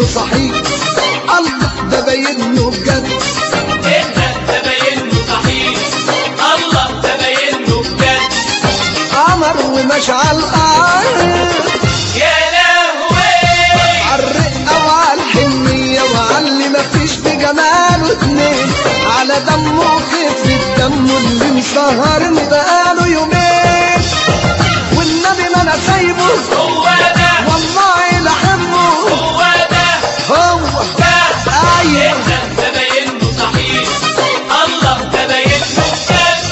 انه صحيح الله ده باين له بجد اهدى تبينه صحيح الله تبينه بجد قمر ومشعل الارض يا لهوي عالرقة وعالحنية وعاللي مفيش في جماله اتنين على دمه خفة دمه اللي مسهرني بقاله يومين والنبي ما انا سايبه هو ده والله لحمه هو ده هو ده ايوه اهدى تبينه صحيح الله تبينه بجد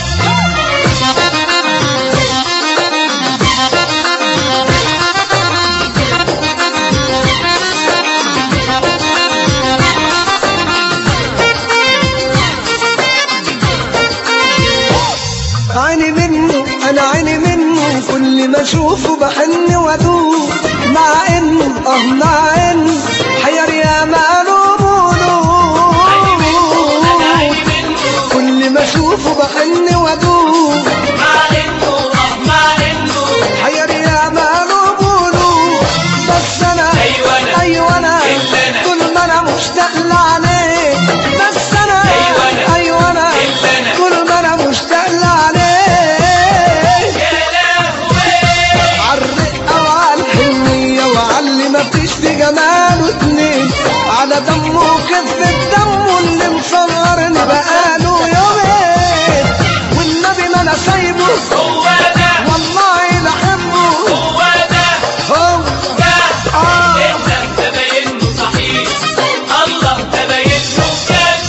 عيني منه انا عيني منه كل ما اشوفه بحن وادوب مع انه اه مع انه حير يا مقلوب عيني منه انا عيني منه كل ما اشوفه بحن وادوب مع انه اه مع انه حير يا مقلوب بس انا أيوة أنا. ايوه انا إلا أنا. كل ما انا مشتاق لعليك بس انا أيوة أنا. ايوه انا إلا أنا. كل ما انا مشتاق لعليك يا لهوي عالرقة وعالحنية وعاللي مفيش في جماله اتنين على دمه وكفة دمه اللي مصغرني بقاله يومين والنبي ما انا سايبه هو ده والله لحبه هو ده هو ده آه. اهدى تبينه صحيح الله تبينه بجد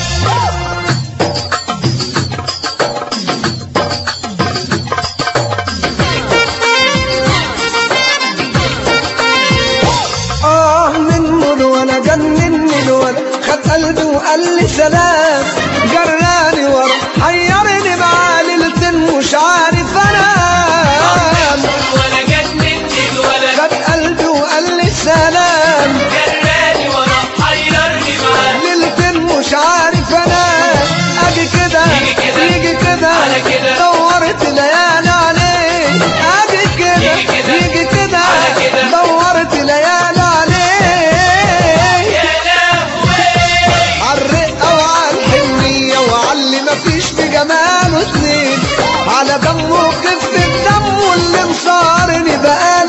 اه منه الولا جنني الولا خد قلبي وقال لي سلام جراني ورا حيرني مع ليلتين مش عارف انام ولا جنني الولد خد قلبي وقال لي سلام جراني ورا حيرني معاه ليلتين مش عارف انام اجي كده يجي كده، يجي كده على كده. دورت ليالي عليه اجي كده يجي كده، يجي كده على كده. دورت ليالي عليه يا لهوي عالرقة وعالحنية وعاللي مفيش في جماله اتنين على دمه وخفة دمه اللي مصارني بقى